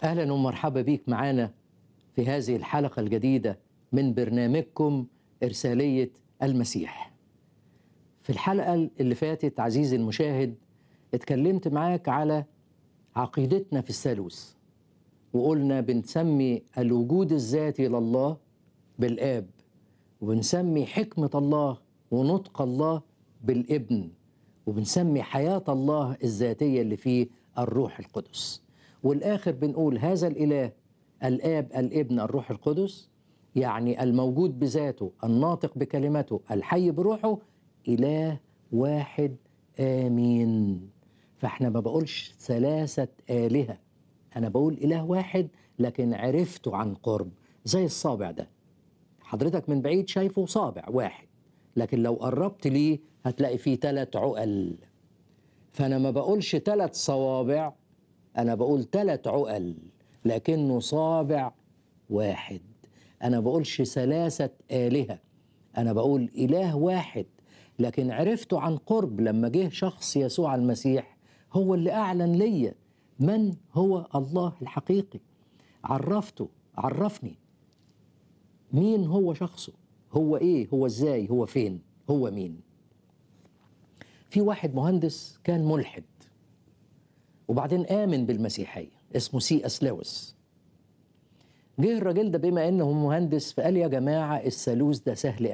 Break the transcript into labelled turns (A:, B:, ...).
A: اهلا ومرحبا بيك معانا في هذه الحلقه الجديده من برنامجكم ارساليه المسيح. في الحلقه اللي فاتت عزيزي المشاهد اتكلمت معاك على عقيدتنا في الثالوث وقلنا بنسمي الوجود الذاتي لله بالاب وبنسمي حكمه الله ونطق الله بالابن وبنسمي حياه الله الذاتيه اللي فيه الروح القدس والاخر بنقول هذا الاله الاب الابن الروح القدس يعني الموجود بذاته الناطق بكلمته الحي بروحه اله واحد امين فاحنا ما بقولش ثلاثه الهه انا بقول اله واحد لكن عرفته عن قرب زي الصابع ده حضرتك من بعيد شايفه صابع واحد لكن لو قربت ليه هتلاقي فيه ثلاث عقل فانا ما بقولش ثلاث صوابع انا بقول ثلاث عقل لكنه صابع واحد انا بقولش ثلاثه الهه انا بقول اله واحد لكن عرفته عن قرب لما جه شخص يسوع المسيح هو اللي اعلن ليا من هو الله الحقيقي عرفته عرفني مين هو شخصه هو ايه هو ازاي هو فين هو مين في واحد مهندس كان ملحد وبعدين آمن بالمسيحية اسمه سي أس لويس جه الراجل ده بما انه مهندس فقال يا جماعة الثالوث ده سهل